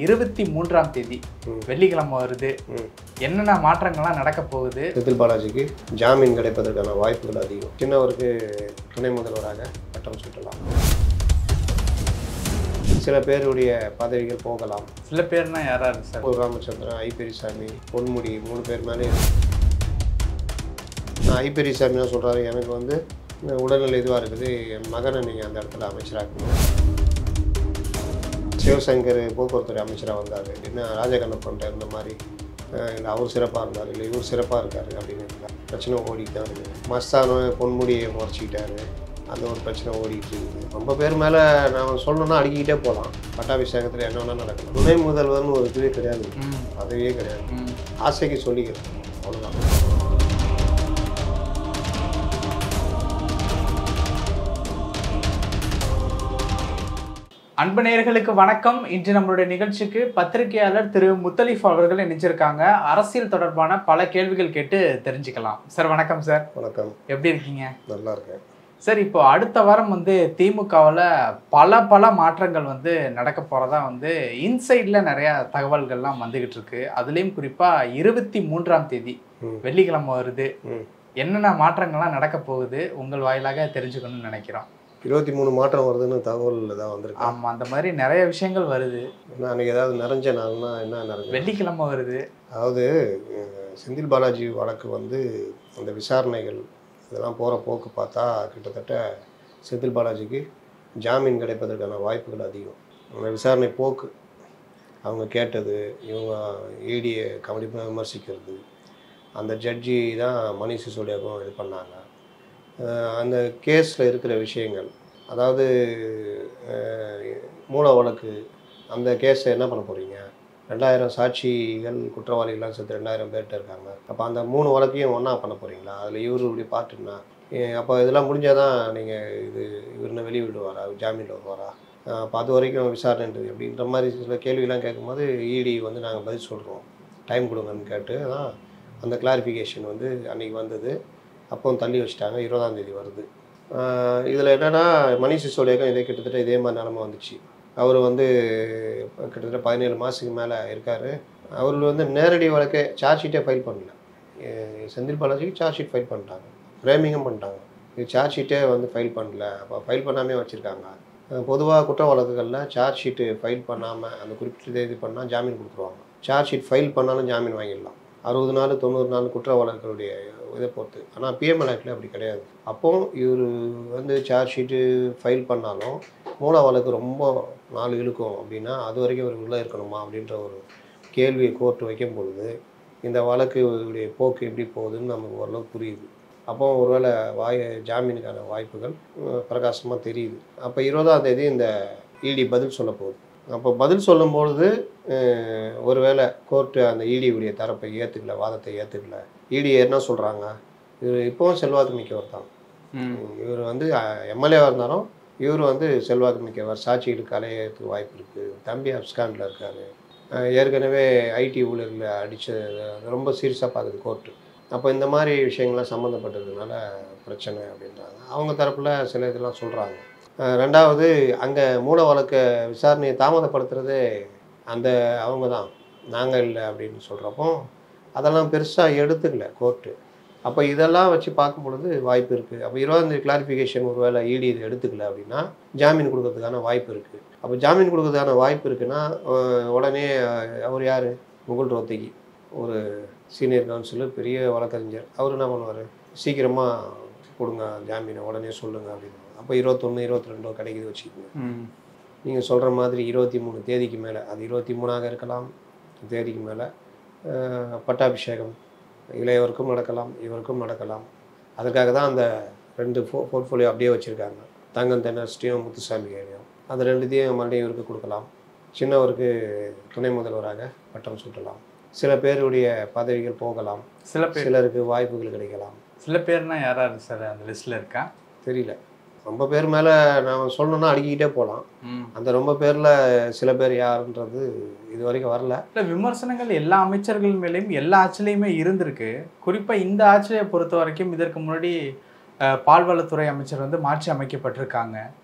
இருபத்தி மூன்றாம் தேதி ம். வெள்ளிக்கிழமை வருது ம். என்னென்ன மாற்றங்கள்லாம் நடக்க போகுது செந்தில் பாலாஜிக்கு ஜாமீன் கிடைப்பதற்கான வாய்ப்புகள் அதிகம் சின்னவருக்கு துணை முதல்வராக பட்டம் சூட்டலாம் சில பேருடைய பதவிகள் போகலாம் சில பேர்னா யாராரு சார் ஒரு ராமச்சந்திரன் ஐ பெரியசாமி பொன்முடி மூணு பேர் மேலே ஐ பெரியசாமி தான் சொல்கிறாரு எனக்கு வந்து இந்த உடல்நிலை இதுவாக இருக்குது என் மகனை நீங்கள் அந்த இடத்துல அமைச்சராக்கணும் சிவசங்கர் போக்குவரத்துறை அமைச்சராக வந்தார் என்ன ராஜகண்ணப்பன்ட்ட இருந்த மாதிரி அஹ், இல்லை அவர் சிறப்பாக இருந்தார் இல்லை இவர் சிறப்பாக இருக்கார் அப்படின்னு இல்லை பிரச்சனை ஓடிட்டு தான் இருக்குது மஸ்தானு பொன்முடியை முறைச்சிக்கிட்டாரு அந்த ஒரு பிரச்சனை ஓடிட்டு இருக்குது ரொம்ப பேர் மேலே நான் சொல்லணும்னா அடுக்கிக்கிட்டே போகலாம் பட்டாபிஷேகத்தில் என்ன வேணால் நடக்கலாம் துணை முதல்வர்னு ஒரு இதுவே கிடையாது ம், பதவியே கிடையாது ம். ஆசைக்கு சொல்லிக்கிறேன் அவ்வளோதான் அன்பு நேயர்களுக்கு வணக்கம் இன்று நம்மளுடைய நிகழ்ச்சிக்கு பத்திரிகையாளர் திரு முத்தலீஃப் அவர்கள் இணைஞ்சிருக்காங்க அரசியல் தொடர்பான பல கேள்விகள் கேட்டு தெரிஞ்சுக்கலாம் சார் வணக்கம் சார் வணக்கம் எப்படி இருக்கீங்க நல்லா இருக்கேன் சார் இப்போ அடுத்த வாரம் வந்து திமுகவில் பல பல மாற்றங்கள் வந்து நடக்க போகிறதா வந்து இன்சைடில் நிறைய தகவல்கள்லாம் வந்துகிட்டு இருக்கு அதுலேயும் குறிப்பாக இருபத்தி மூன்றாம் தேதி ம். வெள்ளிக்கிழமை வருது ம். என்னென்ன மாற்றங்கள்லாம் நடக்க போகுது உங்கள் வாயிலாக தெரிஞ்சுக்கணும்னு நினைக்கிறோம் இருபத்தி மூணு மாற்றம் வருதுன்னு தகவல் தான் வந்திருக்கு ஆமாம் அந்த மாதிரி நிறைய விஷயங்கள் வருது ஏன்னா அன்றைக்கி ஏதாவது நிறைஞ்ச நாள்னா என்ன நிறைஞ்ச வெள்ளிக்கிழமை வருது அதாவது அஹ், செந்தில் பாலாஜி வழக்கு வந்து அந்த விசாரணைகள் இதெல்லாம் போகிற போக்கு பார்த்தா கிட்டத்தட்ட செந்தில் பாலாஜிக்கு ஜாமீன் கிடைப்பதற்கான வாய்ப்புகள் அதிகம் அந்த விசாரணை போக்கு அவங்க கேட்டது இவங்க ஈடியை கவனிப்பாக விமர்சிக்கிறது அந்த ஜட்ஜி தான் மணிஷ் சிசோடியாவுக்கும் இது பண்ணாங்க அஹ், அந்த கேஸில் இருக்கிற விஷயங்கள் அதாவது அஹ், மூல வழக்கு அந்த கேஸை என்ன பண்ண போகிறீங்க ரெண்டாயிரம் சாட்சிகள் குற்றவாளிகள்லாம் சேர்த்து ரெண்டாயிரம் பேர்கிட்ட இருக்காங்க அப்போ அந்த மூணு வழக்கையும் ஒன்றா பண்ண போகிறீங்களா அதில் இவரு இப்படி பார்ட்டுன்னா அப்போ இதெல்லாம் முடிஞ்சால் தான் நீங்கள் இது இவருன்னு வெளியே விடுவாரா ஜாமீனில் வருவாரா அப்போ அது வரைக்கும் விசாரணைன்றது அப்படின்ற மாதிரி சில கேள்வியெல்லாம் கேட்கும்போது இடி வந்து நாங்கள் பதில் சொல்கிறோம் டைம் கொடுங்கன்னு கேட்டு தான் அந்த கிளாரிஃபிகேஷன் வந்து அன்றைக்கி வந்தது அப்போ தள்ளி வச்சுட்டாங்க இருபதாம் தேதி வருது இதில் என்னென்னா மணிஷ் சிசோடியாக்கும் இதே கிட்டத்தட்ட இதே மாதிரி நிலமை வந்துச்சு அவர் வந்து கிட்டத்தட்ட பதினேழு மாதத்துக்கு மேலே இருக்கார் அவர் வந்து நேரடி வழக்கே சார்ஜ் ஷீட்டே ஃபைல் பண்ணல எ- செந்தில் பாலாஜிக்கு சார்ஜ் ஷீட் ஃபைல் பண்ணிட்டாங்க ஃப்ரேமிங்கும் பண்ணிட்டாங்க இது சார்ஜ் ஷீட்டே வந்து ஃபைல் பண்ணல அப்போ ஃபைல் பண்ணாமே வச்சுருக்காங்க பொதுவாக குற்ற வழக்குகளில் சார்ஜ் ஷீட்டு ஃபைல் பண்ணாமல் அந்த குறிப்பிட்ட தேதி பண்ணால் ஜாமீன் கொடுத்துருவாங்க சார்ஜ் ஷீட் ஃபைல் பண்ணாலும் ஜாமீன் வாங்கிடலாம் அறுபது நாள் தொண்ணூறு நாள் குற்ற வழக்குகளுடைய இதை பொறுத்து ஆனால் பிஎம்எல் ஆக்டில் அப்படி கிடையாது அப்போ இவர் வந்து சார்ஜ் ஷீட்டு ஃபைல் பண்ணாலும் மூல வழக்கு ரொம்ப நாள் இழுக்கும் அப்படின்னா அது வரைக்கும் இவர் உள்ளே இருக்கணுமா அப்படின்ற ஒரு கேள்வியை கோர்ட்டு வைக்கும் பொழுது இந்த வழக்குடைய போக்கு எப்படி போகுதுன்னு நமக்கு ஓரளவு புரியுது அப்போ ஒருவேளை வாய் ஜாமீனுக்கான வாய்ப்புகள் பிரகாசமாக தெரியுது அப்போ இருபதாம் தேதி இந்த இடி பதில் சொல்ல போகுது அப்போ பதில் சொல்லும்பொழுது அஹ், ஒருவேளை கோர்ட்டு அந்த இடியுடைய தரப்பை ஏற்றுக்கல வாதத்தை ஏற்றுக்கல இடி என்ன சொல்கிறாங்க இவர் இப்போவும் செல்வாக்கு மிக்கவர் தான் ம். இவர் வந்து எம்எல்ஏவாக இருந்தாலும் இவர் வந்து செல்வாக்கு மிக்கவர் சாட்சிகளுக்கு அலையறதுக்கு வாய்ப்பு இருக்குது தம்பி அப்ஸ்காண்டில் இருக்கார் ஏற்கனவே ஐடி ஊழியர்களை அடித்தது ரொம்ப சீரியஸாக பார்க்குது கோர்ட்டு அப்போ இந்த மாதிரி விஷயங்கள்லாம் சம்மந்தப்பட்டதுனால பிரச்சனை அப்படின்றாங்க அவங்க தரப்பில் சில இதெல்லாம் சொல்கிறாங்க ரெண்டாவது அங்கே மூல வழக்க விசாரணையை தாமதப்படுத்துறதே அந்த அவங்க தான் நாங்கள் இல்லை அப்படின்னு சொல்கிறப்போ அதெல்லாம் பெருசாக எடுத்துக்கல கோர்ட்டு அப்போ இதெல்லாம் வச்சு பார்க்கும் பொழுது வாய்ப்பு இருக்குது அப்போ இருபதாந்தேதி கிளாரிஃபிகேஷன் ஒரு வேளை இடி இது எடுத்துக்கல அப்படின்னா ஜாமீன் கொடுக்கறதுக்கான வாய்ப்பு இருக்குது அப்போ ஜாமீன் கொடுக்கறதுக்கான வாய்ப்பு இருக்குன்னா அஹ், உடனே அஹ், அவர் யார் முகுல் ரோத்தகி ஒரு சீனியர் கவுன்சிலர் பெரிய வழக்கறிஞர் அவர் என்ன பண்ணுவார் சீக்கிரமாக கொடுங்க ஜாமீனை உடனே சொல்லுங்கள் அப்படின்னு அப்போ இருபத்தொன்று இருபத்தி ரெண்டோ கிடைக்குது வச்சுக்கோங்க ம். நீங்கள் சொல்கிற மாதிரி இருபத்தி மூணு தேதிக்கு மேலே அது இருபத்தி மூணாக இருக்கலாம் தேதிக்கு மேலே பட்டாபிஷேகம் இளையவருக்கும் நடக்கலாம் இவருக்கும் நடக்கலாம் அதுக்காக தான் அந்த ரெண்டு ஃபோ போர்ட்ஃபோலியோ அப்படியே வச்சுருக்காங்க தங்கம் தென்னஸ்டியும் முத்துசாமி கையிலையும் அது ரெண்டுத்தையும் மறுபடியும் இவருக்கு கொடுக்கலாம் சின்னவருக்கு துணை முதல்வராக பட்டம் சூட்டலாம் சில பேருடைய பதவிகள் போகலாம் சில பேர் சிலருக்கு வாய்ப்புகள் கிடைக்கலாம் சில பேர்னா யாராரு சார் அந்த லிஸ்ட்ல இருக்கா தெரியல ரொம்ப பேர் மேலே நான் சொல்லணும்னா அடுக்கிக்கிட்டே போகலாம் ம். அந்த ரொம்ப பேரில் சில பேர் யாருன்றது இது வரைக்கும் வரல இல்ல விமர்சனங்கள் எல்லா அமைச்சர்கள் மேலேயும் எல்லா ஆட்சிலையுமே இருந்திருக்கு குறிப்பா இந்த ஆட்சியை பொறுத்த வரைக்கும் இதற்கு முன்னாடி அஹ், பால்வளத்துறை அமைச்சர் வந்து மாற்றி அமைக்கப்பட்டிருக்காங்க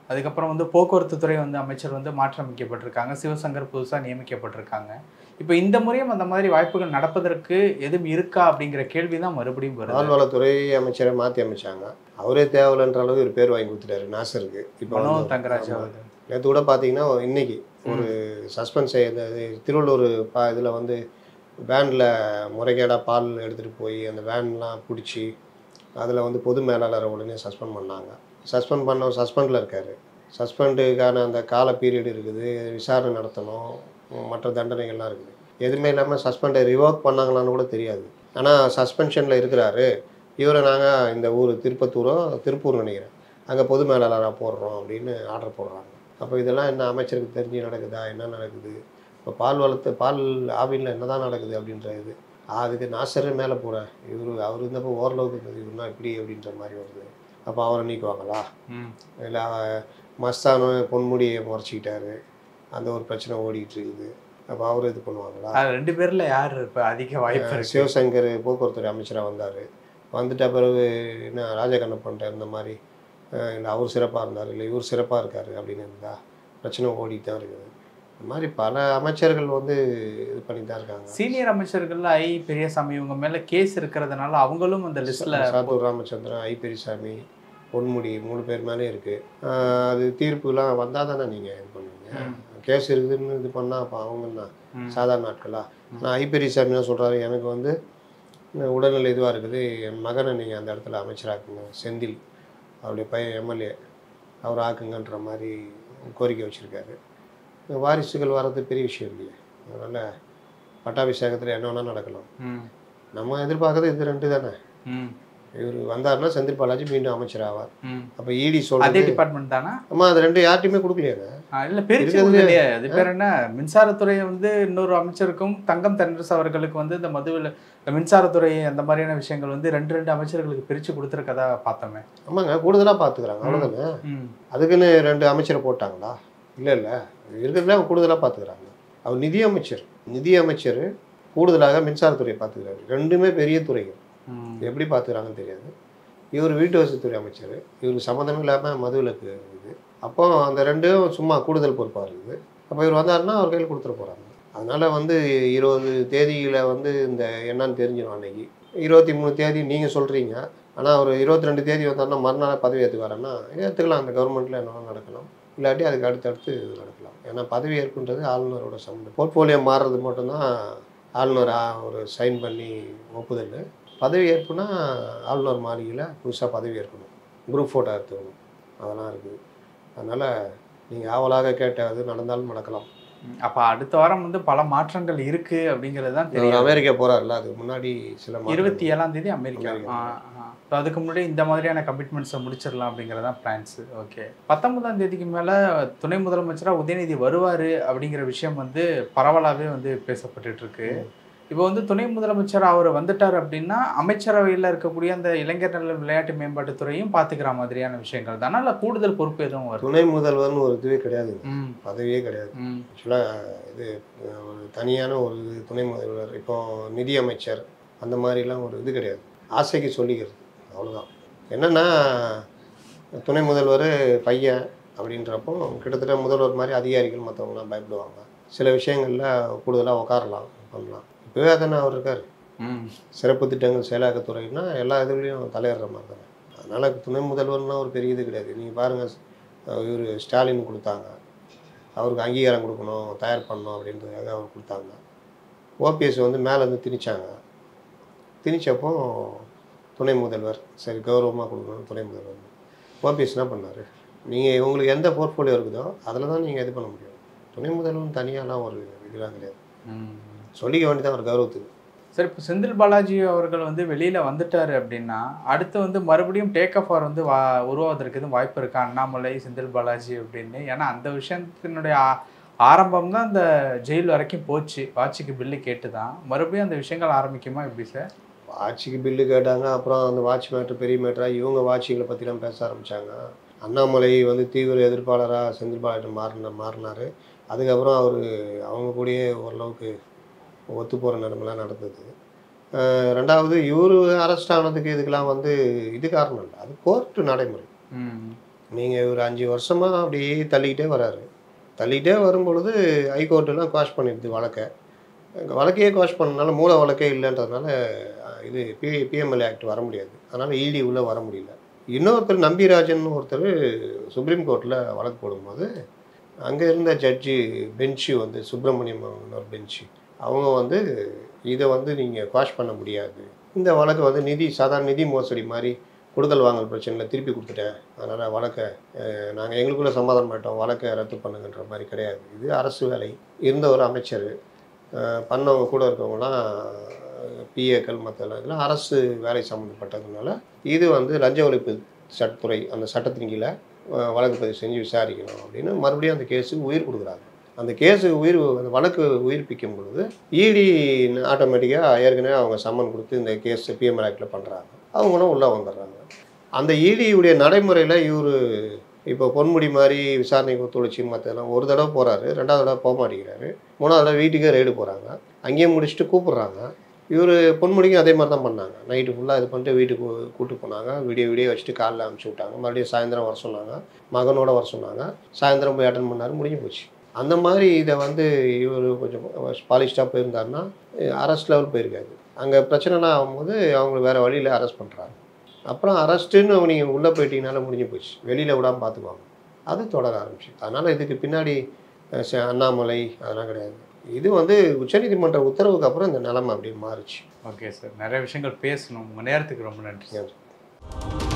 அதுக்கப்புறம் வந்து போக்குவரத்து துறை வந்து அமைச்சர் வந்து மாற்றமைக்கப்பட்டிருக்காங்க சிவசங்கர் புதுசாக நியமிக்கப்பட்டிருக்காங்க இப்போ இந்த முறையும் அந்த மாதிரி வாய்ப்புகள் நடப்பதற்கு எதுவும் இருக்கா அப்படிங்கிற கேள்வி தான் மறுபடியும் வருது பால்வளத்துறை அமைச்சரை மாற்றி அமைச்சாங்க அவரே தேவையில்லைன்ற அளவு ஒரு பேர் வாங்கி கொடுத்துட்டாரு நாசருக்கு இப்போ மனோ வந்து- தங்கராஜ் ஆமா. அவர்கள் நேற்று கூட பார்த்தீங்கன்னா இன்னைக்கு ஒரு சஸ்பென்ஸ் இந்த இது திருவள்ளூர் பா இதில் வந்து வேனில் முறைகேடாக பால் எடுத்துகிட்டு போய் அந்த வேன்லாம் பிடிச்சி அதில் வந்து பொது மேலாளரை உடனே சஸ்பெண்ட் பண்ணாங்க சஸ்பெண்ட் பண்ணவர் சஸ்பெண்டில் இருக்கார் சஸ்பெண்டுக்கான அந்த கால பீரியட் இருக்குது விசாரணை நடத்தணும் மற்ற தண்டனைகள்லாம் இருக்குது எதுவுமே இல்லாமல் சஸ்பெண்டை ரிவோக் பண்ணாங்களான்னு கூட தெரியாது ஆனால் சஸ்பென்ஷனில் இருக்கிறாரு இவரை நாங்கள் இந்த ஊர் திருப்பத்தூரோ திருப்பூர் நினைக்கிறேன் அங்கே பொது மேலாளராக போடுறோம் அப்படின்னு ஆர்டர் போடுறாங்க அப்போ இதெல்லாம் என்ன அமைச்சருக்கு தெரிஞ்சு நடக்குதா என்ன நடக்குது இப்போ பால் வளர்த்து பால் ஆவினில் என்ன தான் நடக்குது அப்படின்ற இது அதுக்கு நாசரே மேலே போகிறேன் இவர் அவர் இருந்தப்போ ஓரளவுக்கு இருந்தது இவருனா இப்படி அப்படின்ற மாதிரி வருது அப்போ அவரை நீக்குவாங்களா ம் இல்லை மஸ்தானு பொன்முடியை முறைச்சிக்கிட்டாரு அந்த ஒரு பிரச்சனை ஓடிட்டு இருக்குது அப்போ அவர் இது பண்ணுவாங்களா அது ரெண்டு பேர்ல யார் இப்போ அதிக வாய்ப்பு இருக்கு சிவசங்கர் போக்குவரத்துறை அமைச்சராக வந்தார் வந்துட்ட பிறகு என்ன ராஜகண்ணப்பன்ட்ட இந்த மாதிரி அஹ், இல்லை அவர் சிறப்பாக இருந்தார் இல்லை இவர் சிறப்பாக இருக்கார் அப்படின்னு இருந்தால் பிரச்சனை ஓடிட்டு தான் இருக்குது இந்த மாதிரி பல அமைச்சர்கள் வந்து இது பண்ணி தான் இருக்காங்க சீனியர் அமைச்சர்கள்ல ஐ பெரியசாமி இவங்க மேல கேஸ் இருக்கிறதுனால அவங்களும் அந்த லிஸ்ட்ல சாத்தூர் ராமச்சந்திரன் ஐ பெரியசாமி பொன்முடி மூணு பேர் மேலே இருக்குது அது தீர்ப்புலாம் வந்தால் தானே நீங்கள் இது பண்ணுவீங்க கேஸ் இருக்குதுன்னு இது பண்ணால் அப்போ அவங்க என்ன சாதாரண நாட்களா நான் ஐ பெரியசாமி என்ன சொல்கிறாரு எனக்கு வந்து இந்த உடல்நிலை இதுவாக இருக்குது என் மகனை நீங்கள் அந்த இடத்துல அமைச்சராக்குங்க செந்தில் அவருடைய பையன் எம்எல்ஏ அவர் ஆக்குங்கன்ற மாதிரி கோரிக்கை வச்சுருக்காரு வாரிசுகள் வர்றது பெரிய விஷயம் இல்லையே அதனால் பட்டாபிஷேகத்தில் என்ன வேணால் நடக்கலாம் ம் நம்ம எதிர்பார்க்கறது இது ரெண்டு தானே ம் இவர் வந்தாருன்னா செந்தில் பாலாஜி மீண்டும் அமைச்சர் ஆவார் ம் அப்போ இடி அதே சொல்றது டிபார்ட்மெண்ட் தானா அம்மா அது ரெண்டு யார்ட்டையுமே கொடுக்கலையாங்க ஆ, இல்ல பிரிச்சு இருக்கிறதுலே- இல்லையே அது பேர் என்ன மின்சாரத்துறை வந்து இன்னொரு அமைச்சருக்கும் தங்கம் தென்னரசு அவர்களுக்கு வந்து இந்த மதுவில் மின்சாரத்துறை அந்த மாதிரியான விஷயங்கள் வந்து ரெண்டு ரெண்டு அமைச்சர்களுக்கு பிரிச்சு கொடுத்துருக்கதா பார்த்தோமே ஆமாங்க கூடுதலாக பார்த்துக்கிறாங்க அவ்வளோதானே ம் அதுக்குன்னு ரெண்டு அமைச்சரை போட்டாங்களா இல்லை இல்லை இருக்கிறதுல அவங்க கூடுதலாக பார்த்துக்கிறாங்க அவர் நிதி அமைச்சர் நிதி அமைச்சர் கூடுதலாக மின்சாரத்துறையை பார்த்துக்கிறாரு ரெண்டுமே பெரிய துறைகள் ம் எப்படி பார்த்துக்கிறாங்கன்னு தெரியாது இவர் வீட்டு வசதித்துறை அமைச்சர் இவருக்கு சம்மந்தமே இல்லாமல் மதுவிலக்கு இது அப்போ அந்த ரெண்டும் சும்மா கூடுதல் பொறுப்பாக இருக்குது அப்போ இவர் வந்தாருன்னா அவர் கையில் கொடுத்துட போகிறாங்க அதனால் வந்து இருபது தேதியில் வந்து இந்த என்னன்னு தெரிஞ்சிடும் அன்னைக்கு இருபத்தி மூணு தேதி நீங்கள் சொல்கிறீங்க ஆனால் ஒரு இருபத்தி ரெண்டு தேதி வந்தாருன்னா மறுநாள் பதவி ஏற்றுக்காரன்னா ஏற்றுக்கலாம் அந்த கவர்மெண்ட்டில் என்ன நடக்கலாம் இல்லாட்டி அதுக்கு அடுத்தடுத்து இது நடக்கலாம் ஏன்னா பதவி ஏற்குன்றது ஆளுநரோட சம்மந்தம் போர்ட்ஃபோலியோ மாறுறது மட்டும்தான் ஆளுநர் ஆ- ஒரு சைன் பண்ணி ஒப்புதல் பதவி ஏற்புனா ஆளுநர் மாளிகையில் புதுசாக பதவி ஏற்கணும் குரூப் ஃபோட்டோ எடுத்துக்கணும் அதெல்லாம் இருக்குது அதனால் நீங்கள் ஆவலாக கேட்ட அது நடந்தாலும் நடக்கலாம் ம். அப்ப அடுத்த வாரம் வந்து பல மாற்றங்கள் இருக்கு அப்படிங்கிறது தான் அவர் தெரியும் அமெரிக்கா போகிறார்ல அதுக்கு முன்னாடி சில மாற்றங்கள். இருபத்தி ஏழாம் தேதி அமெரிக்கா அமெரிக்கா. ஆ, ஆ. So அதுக்கு முன்னாடி இந்த மாதிரியான கமிட்மெண்ட்ஸை முடிச்சிடலாம் அப்படிங்கிறது தான் பிளான்ஸ் ஓகே பத்தொன்பதாம் தேதிக்கு மேலே துணை முதலமைச்சராக உதயநிதி வருவார் அப்படிங்கிற விஷயம் வந்து பரவலாகவே வந்து பேசப்பட்டுட்டு இருக்கு இப்போ வந்து துணை முதலமைச்சர் அவர் வந்துட்டார் அப்படின்னா அமைச்சரவையில் இருக்கக்கூடிய அந்த இளைஞர் நல விளையாட்டு மேம்பாட்டுத்துறையும் பார்த்துக்கிற மாதிரியான விஷயங்கள் தானே இல்லை கூடுதல் பொறுப்பு எதுவும் வரும் துணை முதல்வர்னு ஒரு இதுவே கிடையாதுங்க ம் பதவியே கிடையாது ம் ஆக்சுவலாக இது அஹ், ஒரு தனியான ஒரு இது துணை முதல்வர் இப்போ நிதி அமைச்சர் அந்த மாதிரிலாம் ஒரு இது கிடையாது ஆசைக்கு சொல்லிக்கிறது அவ்வளோதான் என்னென்னா துணை முதல்வர் பையன் அப்படின்றப்போ கிட்டத்தட்ட முதல்வர் மாதிரி அதிகாரிகள் மற்றவங்களாம் பயப்படுவாங்க சில விஷயங்களில் கூடுதலாக உட்காரலாம் பண்ணலாம் இப்போவே அதானே அவர் இருக்கார் ம் சிறப்பு திட்டங்கள் செயலாக்கத்துறைனா எல்லா இதுலேயும் தலையிடுற மாதிரி தானே அதனால் துணை முதல்வர்லாம் ஒரு பெரிய இது கிடையாது நீங்கள் பாருங்கள் இவர் ஸ்டாலின் கொடுத்தாங்க அவருக்கு அங்கீகாரம் கொடுக்கணும் தயார் பண்ணணும் அப்படின்றதுக்காக அவர் கொடுத்தாங்க ஓபிஎஸ் வந்து மேலேருந்து திணிச்சாங்க திணிச்சப்போ துணை முதல்வர் சரி கௌரவமாக கொடுக்கணும் துணை முதல்வர் ஓபிஎஸ் என்ன பண்ணார் நீங்கள் உங்களுக்கு எந்த போர்ட்ஃபோலியோ இருக்குதோ அதில் தான் நீங்கள் இது பண்ண முடியும் துணை முதல்வன் தனியாலாம் ஒரு இதெல்லாம் கிடையாது ம் சொல்லிக்க வேண்டியதான் ஒரு கௌரவத்துக்கு சரி இப்போ செந்தில் பாலாஜி அவர்கள் வந்து வெளியில் வந்துட்டாரு அப்படின்னா அடுத்து வந்து மறுபடியும் டேக் ஆஃப் ஆர் வந்து வா உருவாவதற்கு எதுவும் வாய்ப்பு இருக்கா அண்ணாமலை செந்தில் பாலாஜி அப்படின்னு ஏன்னா அந்த விஷயத்தினுடைய ஆ- ஆரம்பம் தான் அந்த ஜெயில் வரைக்கும் போச்சு வாட்சிக்கு பில்லு கேட்டு தான் மறுபடியும் அந்த விஷயங்கள் ஆரம்பிக்குமா எப்படி சார் வாட்சிக்கு பில்லு கேட்டாங்க அப்புறம் அந்த வாட்ச் மேட்ரு பெரிய மேட்டராக இவங்க வாட்சிகளை பற்றிலாம் பேச ஆரம்பித்தாங்க அண்ணாமலை வந்து தீவிர எதிர்ப்பாளராக செந்தில் பாலாஜி மாறின மாறினார் அதுக்கப்புறம் அவர் அவங்க கூடயே ஓரளவுக்கு ஒத்து போகிற நிலைமைலாம் நடந்தது அஹ் ரெண்டாவது இவர் அரெஸ்ட் ஆனதுக்கு இதுக்கெல்லாம் வந்து இது காரணம் இல்லை அது கோர்ட்டு நடைமுறை ம் நீங்கள் ஒரு அஞ்சு வருஷமாக அப்படியே தள்ளிக்கிட்டே வராரு தள்ளிக்கிட்டே வரும்பொழுது ஹைகோர்ட்டெல்லாம் குவாஷ் பண்ணிடுது வழக்கை வழக்கையே குவாஷ் பண்ணனால மூல வழக்கே இல்லைன்றதுனால அஹ், இது பி பிஎம்எல்ஏ ஆக்ட் வர முடியாது அதனால் இடி உள்ளே வர முடியல இன்னொருத்தர் நம்பிராஜன் ஒருத்தர் சுப்ரீம் கோர்ட்டில் வழக்கு போடும்போது அங்கே இருந்த ஜட்ஜி பெஞ்சு வந்து சுப்பிரமணியம் ஒரு பெஞ்சு அவங்க வந்து இதை வந்து நீங்கள் குவாஷ் பண்ண முடியாது இந்த வழக்கு வந்து நிதி சாதாரண நிதி மோசடி மாதிரி கொடுக்கல் வாங்கல் பிரச்சனையில் திருப்பி கொடுத்துட்டேன் அதனால் வழக்கை நாங்கள் எங்களுக்குள்ளே சமாதானம் பண்ணிட்டோம் வழக்கை ரத்து பண்ணுங்கன்ற மாதிரி கிடையாது இது அரசு வேலை இருந்த ஒரு அமைச்சர் அஹ், பண்ணவங்க கூட இருக்கவங்களாம் பிஏக்கள் மற்ற இதெல்லாம் அரசு வேலை சம்மந்தப்பட்டதுனால இது வந்து லஞ்ச ஒழிப்பு சட்டத்துறை அந்த சட்டத்தின் கீழே அஹ், வழக்கு பதிவு செஞ்சு விசாரிக்கணும் அப்படின்னு மறுபடியும் அந்த கேஸுக்கு உயிர் கொடுக்குறாங்க அந்த கேஸுக்கு உயிர் அந்த வழக்கு உயிர்ப்பிக்கும் பொழுது இடி ஆட்டோமேட்டிக்காக ஏற்கனவே அவங்க சம்மன் கொடுத்து இந்த கேஸ் பிஎம்எல் ஆக்டில் பண்ணுறாங்க அவங்களும் உள்ளே வந்துடுறாங்க அந்த இடியுடைய நடைமுறையில் இவர் இப்போ பொன்முடி மாதிரி விசாரணைக்கு ஒத்துழைச்சி மற்றெல்லாம் ஒரு தடவை போகிறாரு ரெண்டாவது தடவை போக மாட்டேங்கிறாரு மூணாவது தடவை வீட்டுக்கே ரெய்டு போகிறாங்க அங்கேயே முடிச்சுட்டு கூப்பிட்றாங்க இவர் பொன்முடிக்கும் அதே மாதிரி தான் பண்ணாங்க நைட்டு ஃபுல்லாக இது பண்ணிட்டு வீட்டுக்கு கூட்டு போனாங்க வீடியோ வீடியோ வச்சுட்டு காலைல அனுப்பிச்சி விட்டாங்க மறுபடியும் சாயந்தரம் வர சொன்னாங்க மகனோட வர சொன்னாங்க சாயந்தரம் போய் அட்டன் பண்ணாரு முடிஞ்சு போச்சு அந்த மாதிரி இதை வந்து இவர் கொஞ்சம் பாலிஷ்டாக போயிருந்தாருன்னா அரஸ்ட் லெவல் போயிருக்காது அங்கே பிரச்சனைலாம் ஆகும்போது அவங்க வேறு வழியில் அரெஸ்ட் பண்ணுறாங்க அப்புறம் அரெஸ்ட்டுன்னு நீங்கள் உள்ளே போயிட்டீங்கனால முடிஞ்சு போச்சு வெளியில் விடாமல் பார்த்துக்குவாங்க அது தொடர ஆரம்பிச்சு அதனால் இதுக்கு பின்னாடி அஹ், ச- அண்ணாமலை அதெல்லாம் கிடையாது இது வந்து உச்சநீதிமன்ற உத்தரவுக்கு அப்புறம் இந்த நிலைமை அப்படியே மாறுச்சு ஓகே சார் நிறைய விஷயங்கள் பேசணும் உங்கள் நேரத்துக்கு ரொம்ப நன்றி நன்றி